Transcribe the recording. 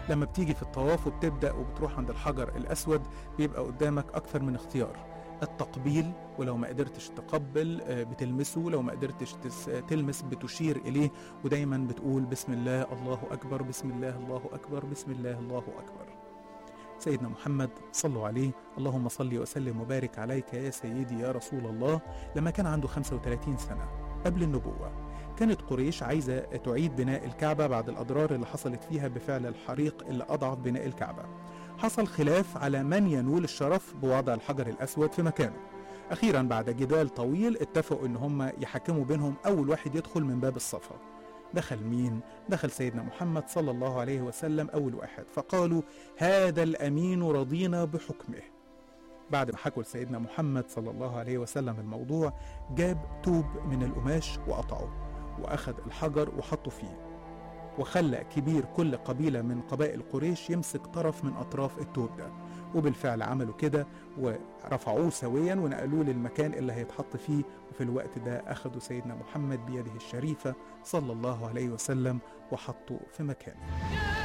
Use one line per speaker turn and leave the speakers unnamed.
لما بتيجي في الطواف وبتبدأ وبتروح عند الحجر الأسود بيبقى قدامك أكثر من اختيار التقبيل ولو ما قدرتش تقبل آه، بتلمسه لو ما قدرتش تس- تلمس بتشير إليه ودايما بتقول بسم الله الله أكبر بسم الله الله أكبر بسم الله الله أكبر سيدنا محمد صلوا عليه اللهم صل وسلم وبارك عليك يا سيدي يا رسول الله لما كان عنده 35 سنة قبل النبوة كانت قريش عايزة تعيد بناء الكعبة بعد الأضرار اللي حصلت فيها بفعل الحريق اللي أضعف بناء الكعبة حصل خلاف على من ينول الشرف بوضع الحجر الأسود في مكانه أخيرا بعد جدال طويل اتفقوا إن هم يحكموا بينهم أول واحد يدخل من باب الصفا دخل مين؟ دخل سيدنا محمد صلى الله عليه وسلم أول واحد فقالوا هذا الأمين رضينا بحكمه بعد ما حكوا لسيدنا محمد صلى الله عليه وسلم الموضوع جاب توب من القماش وقطعه وأخذ الحجر وحطه فيه وخلى كبير كل قبيلة من قبائل قريش يمسك طرف من أطراف التوب ده وبالفعل عملوا كده ورفعوه سويا ونقلوه للمكان اللي هيتحط فيه وفي الوقت ده أخذوا سيدنا محمد بيده الشريفة صلى الله عليه وسلم وحطوا في مكانه